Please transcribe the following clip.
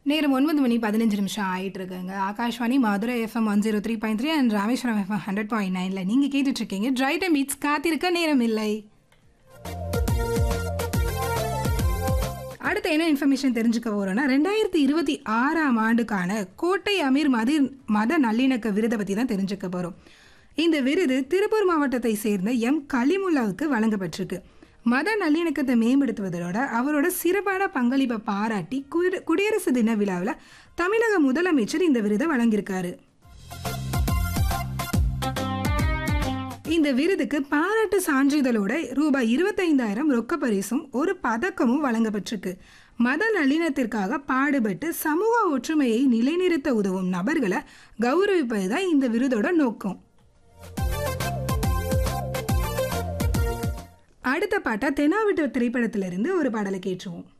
நேரம் ஒன்பது மணி பதினஞ்சு நிமிஷம் ஆயிட்டு இருக்குங்க Akashvani Madurai FM one zero three point three and Rameswaram FM hundred point நைனில் நீங்கள் கேட்டுட்டு இருக்கீங்க ட்ரை டைம் பீட்ஸ் காத்திருக்க நேரம் இல்லை அடுத்து என்ன இன்ஃபர்மேஷன் தெரிஞ்சுக்க போறோம்னா ரெண்டாயிரத்தி இருபத்தி ஆறாம் ஆண்டுக்கான கோட்டை அமீர் மதி மத நல்லிணக்க விருதை பற்றி தான் தெரிஞ்சுக்க போகிறோம் இந்த விருது திருப்பூர் மாவட்டத்தை சேர்ந்த எம் கலிமுல்லாவுக்கு வழங்கப்பட்டிருக்கு மத நல்லிணக்கத்தை மேம்படுத்துவதோட அவரோட சிறப்பான பங்களிப்பை பாராட்டி குடி- குடியரசு தின விழாவில் தமிழக முதலமைச்சர் இந்த விருதை வழங்கியிருக்காரு இந்த விருதுக்கு பாராட்டு சான்றிதழோட ரூபாய் இருபத்தைந்தாயிரம் ரொக்க பரிசும் ஒரு பதக்கமும் வழங்கப்பட்டிருக்கு மத நல்லிணத்திற்காக பாடுபட்டு சமூக ஒற்றுமையை நிலைநிறுத்த உதவும் நபர்களை கௌரவிப்பது தான் இந்த விருதோட நோக்கம் அடுத்த பாட்டா தெனாவிட்டு திரைப்படத்திலிருந்து ஒரு பாடலை கேட்டுருவோம்